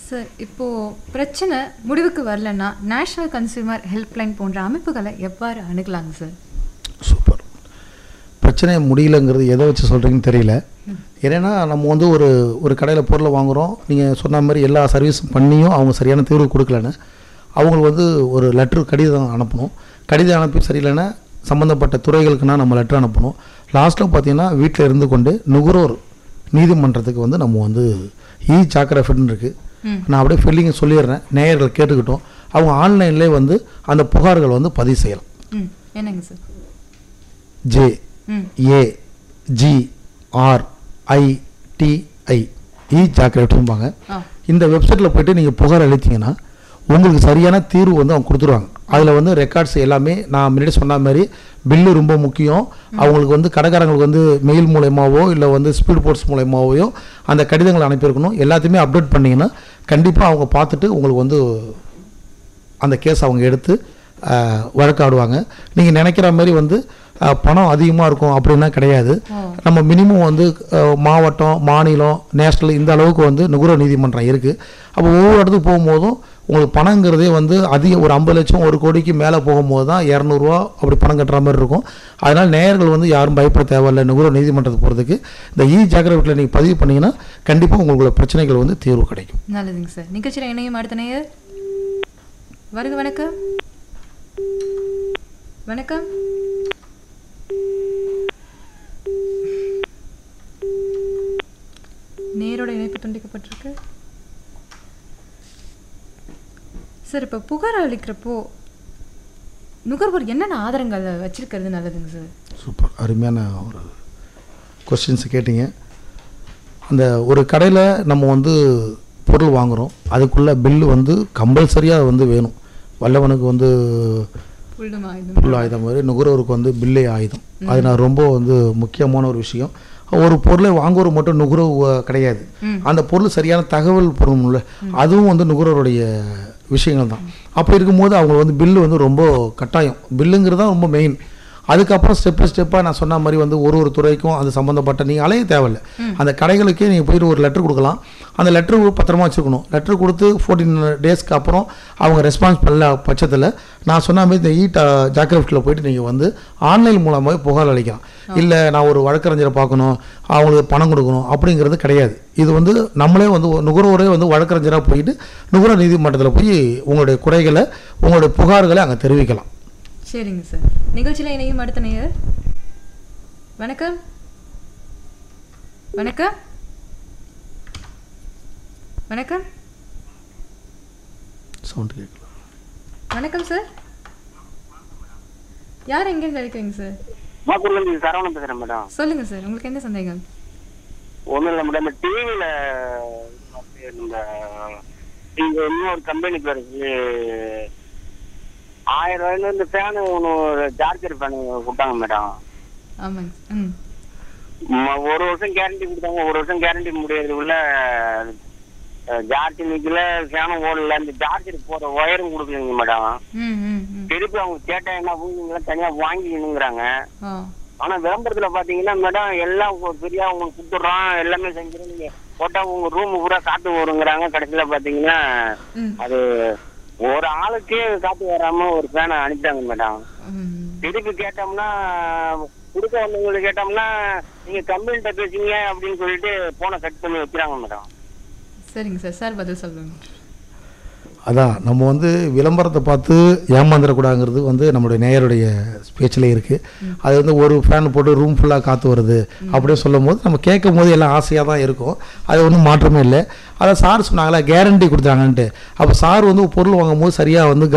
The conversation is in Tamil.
சார் இப்போ பிரச்சனை முடிவுக்கு வரலன்னா நேஷனல் கன்சியூமர் ஹெல்ப்லைன் போன்ற அமைப்புகளை எவ்வாறு அணுகலாங்க சார் சூப்பர் பிரச்சனை முடியலங்கிறது எதை வச்சு சொல்கிறீங்கன்னு தெரியல ஏன்னா நம்ம வந்து ஒரு ஒரு கடையில் பொருளை வாங்குகிறோம் நீங்கள் சொன்ன மாதிரி எல்லா சர்வீஸும் பண்ணியும் அவங்க சரியான தீர்வு கொடுக்கலன்னு அவங்களுக்கு வந்து ஒரு லெட்ரு கடிதம் அனுப்பணும் கடிதம் அனுப்பி சரியில்லைன்னா சம்மந்தப்பட்ட துறைகளுக்குன்னா நம்ம லெட்டர் அனுப்பணும் லாஸ்ட்டில் பார்த்தீங்கன்னா வீட்டில் இருந்து கொண்டு நுகர்வோர் நீதிமன்றத்துக்கு வந்து நம்ம வந்து இ சாக்கரஃபிட்னு இருக்குது ம். நான் அப்படியே ஃபில்லிங் சொல்லிடுறேன் நேயர்கள் கேட்டுக்கிட்டோம் அவங்க ஆன்லைன்லேயே வந்து அந்த புகார்கள் வந்து பதிவு செய்யலாம் ம் என்னங்க sir J M A G R I T I E ஜாக்கிரட்டும்பாங்க ஆ இந்த வெப்சைட்டில் போயிட்டு நீங்கள் புகார் அளித்தீங்கன்னா உங்களுக்கு சரியான தீர்வு வந்து அவங்க கொடுத்துருவாங்க அதில் வந்து ரெக்கார்ட்ஸ் எல்லாமே நான் முன்னாடி சொன்ன மாதிரி பில்லு ரொம்ப முக்கியம் அவங்களுக்கு வந்து கடைக்காரங்களுக்கு வந்து மெயில் மூலயமாவோ இல்லை வந்து ஸ்பீட் போர்ட்ஸ் மூலயமாவோ அந்த கடிதங்களை அனுப்பியிருக்கணும் எல்லாத்தையுமே அப்டேட் பண்ணிங்கன்னா கண்டிப்பாக அவங்க பார்த்துட்டு உங்களுக்கு வந்து அந்த கேஸ் அவங்க எடுத்து அஹ், வழக்காடுவாங்க நீங்கள் நினைக்கிற மாதிரி வந்து அஹ், பணம் அதிகமாக இருக்கும் அப்படின்னா கிடையாது ஓ நம்ம மினிமம் வந்து அஹ், மாவட்டம் மாநிலம் நேஷ்னல் இந்த அளவுக்கு வந்து நுகர்வோர் நீதிமன்றம் இருக்குது அப்போ ஒவ்வொரு இடத்துக்கு போகும்போதும் உங்களுக்கு பணங்கிறதே வந்து அதிக ஒரு ஐம்பது லட்சம் ஒரு கோடிக்கு மேலே போகும்போது தான் இரநூறுவா அப்படி பணம் கட்டுற மாதிரி இருக்கும் அதனால் நேயர்கள் வந்து யாரும் பயப்பட தேவையில்லை நுகர்வோர் நீதிமன்றத்துக்கு போகிறதுக்கு இந்த இ ஜாக்கிரதையில் நீங்கள் பதிவு பண்ணீங்கன்னா கண்டிப்பாக உங்களோட பிரச்சனைகள் வந்து தீர்வு கிடைக்கும் நல்லதுங்க சார் நிகழ்ச்சியில் இணையும் அடுத்த நேயர் வருக வணக்கம் வணக்கம் நேரோட இணைப்பு துண்டிக்கப்பட்டிருக்கு சார் இப்போ புகார் அளிக்கிறப்போ நுகர்வோர் என்னென்ன ஆதாரங்களை வச்சிருக்கிறது நல்லதுங்க சார் சூப்பர் அருமையான ஒரு கொஸ்டின்ஸ் கேட்டீங்க அந்த ஒரு கடையில் நம்ம வந்து பொருள் வாங்குகிறோம் அதுக்குள்ளே பில்லு வந்து கம்பல்சரியாக வந்து வேணும் வல்லவனுக்கு வந்து புல்லும் ஆயுதம் புல் ஆயுதம் மாதிரி நுகர்வோருக்கு வந்து பில்லே ஆயுதம் அது நான் ரொம்ப வந்து முக்கியமான ஒரு விஷயம் ஒரு பொருளை வாங்குவோர் மட்டும் நுகர்வு அஹ், கிடையாது ம். அந்த பொருள் சரியான தகவல் பொருள் அதுவும் வந்து நுகர்வோருடைய விஷயங்கள் தான் அப்படி இருக்கும்போது அவங்க வந்து பில்லு வந்து ரொம்ப கட்டாயம் பில்லுங்கிறது தான் ரொம்ப மெயின் அதுக்கப்புறம் ஸ்டெப் பை ஸ்டெப்பாக நான் சொன்ன மாதிரி வந்து ஒரு ஒரு துறைக்கும் அது சம்மந்தப்பட்ட நீங்கள் அலைய தேவையில்லை அந்த கடைகளுக்கே நீங்கள் போயிட்டு ஒரு லெட்டர் கொடுக்கலாம் அந்த லெட்டர் பத்திரமா வச்சுருக்கணும் லெட்டர் கொடுத்து ஃபோர்டீன் டேஸ்க்கு அப்புறம் அவங்க ரெஸ்பான்ஸ் பண்ணல பட்சத்தில் நான் சொன்ன மாதிரி இந்த இ ஜாக்கிரஃப்டில் போயிட்டு நீங்கள் வந்து ஆன்லைன் மூலமாக புகார் அளிக்கலாம் இல்லை நான் ஒரு வழக்கறிஞரை பார்க்கணும் அவங்களுக்கு பணம் கொடுக்கணும் அப்படிங்கிறது கிடையாது இது வந்து நம்மளே வந்து ஒரு நுகர்வோரே வந்து வழக்கறிஞராக போயிட்டு நுகர்வோர் நீதிமன்றத்தில் போய் உங்களுடைய குறைகளை உங்களுடைய புகார்களை அங்கே தெரிவிக்கலாம் சரிங்க சார் நிகழ்ச்சியில் இணையும் அடுத்த நேயர் வணக்கம் வணக்கம் வணக்கம் சவுண்ட் கேட்கலாம் வணக்கம் சார் யார் எங்கேருந்து அழைக்கிறீங்க சார் மாக்கூர்லேருந்து சரவணன் பேசுகிறேன் மேடம் சொல்லுங்க சார் உங்களுக்கு என்ன சந்தேகம் ஒன்றும் இல்லை மேடம் இந்த டிவியில் இந்த இங்கே இன்னொரு கம்பெனிக்கு வருது ஆயிரம் ரூபாயில இருந்து ஃபேனு ஒன்று சார்ஜர் ஃபேனு கொடுத்தாங்க மேடம் ஆமாங்க ம் ம- ஒரு வருஷம் கேரண்டி கொடுத்தாங்க ஒரு வருஷம் கேரண்டி முடியறதுக்குள்ள சார்ஜ் நிற்கல ஃபேனும் ஓடல இந்த சார்ஜர் போகிற ஒயரும் கொடுக்கலீங்க மேடம் ம் ம் ம் திருப்பி அவங்க கேட்டால் என்ன நீங்களாம் தனியாக வாங்கிக்கணுங்கிறாங்க ஆ ஆனா விளம்பரத்துல பாத்தீங்கன்னா மேடம் எல்லாம் ஒரு ஃப்ரீயா உங்களுக்கு கொடுத்துட்றோம் எல்லாமே செஞ்சிடும் நீங்க போட்டா உங்க ரூம் பூரா காத்து வருங்கிறாங்க கடைசியில பாத்தீங்கன்னா ம் அது ஒரு ஆளுக்கே காத்து வராம ஒரு ஃபேனை அனுப்பிட்டாங்க மேடம் ம் திருப்பி கேட்டோம்னா கொடுக்க வந்தவங்களுக்கு கேட்டோம்னா நீங்க கம்பெனிட்ட பேசுங்க அப்படின்னு சொல்லிட்டு போனை கட் பண்ணி வைக்கிறாங்க மேடம் சரிங்க சார் சார் பதில் சொல்லுங்க அதான் நம்ம வந்து விளம்பரத்தை பார்த்து ஏமாந்துடக்கூடாதுங்கிறது வந்து நம்மளுடைய நேயருடைய பேச்சில் இருக்குது அது வந்து ஒரு ஃபேன் போட்டு ரூம் ஃபுல்லாக காற்று வருது அப்படின்னு சொல்லும் போது நம்ம கேட்கும் போது எல்லாம் ஆசையாக தான் இருக்கும் அது ஒன்றும் மாற்றமே இல்லை அதை சார் சொன்னாங்களா கேரண்டி கொடுத்தாங்கன்ட்டு அப்போ சார் வந்து பொருள் வாங்கும் போது சரியாக வந்து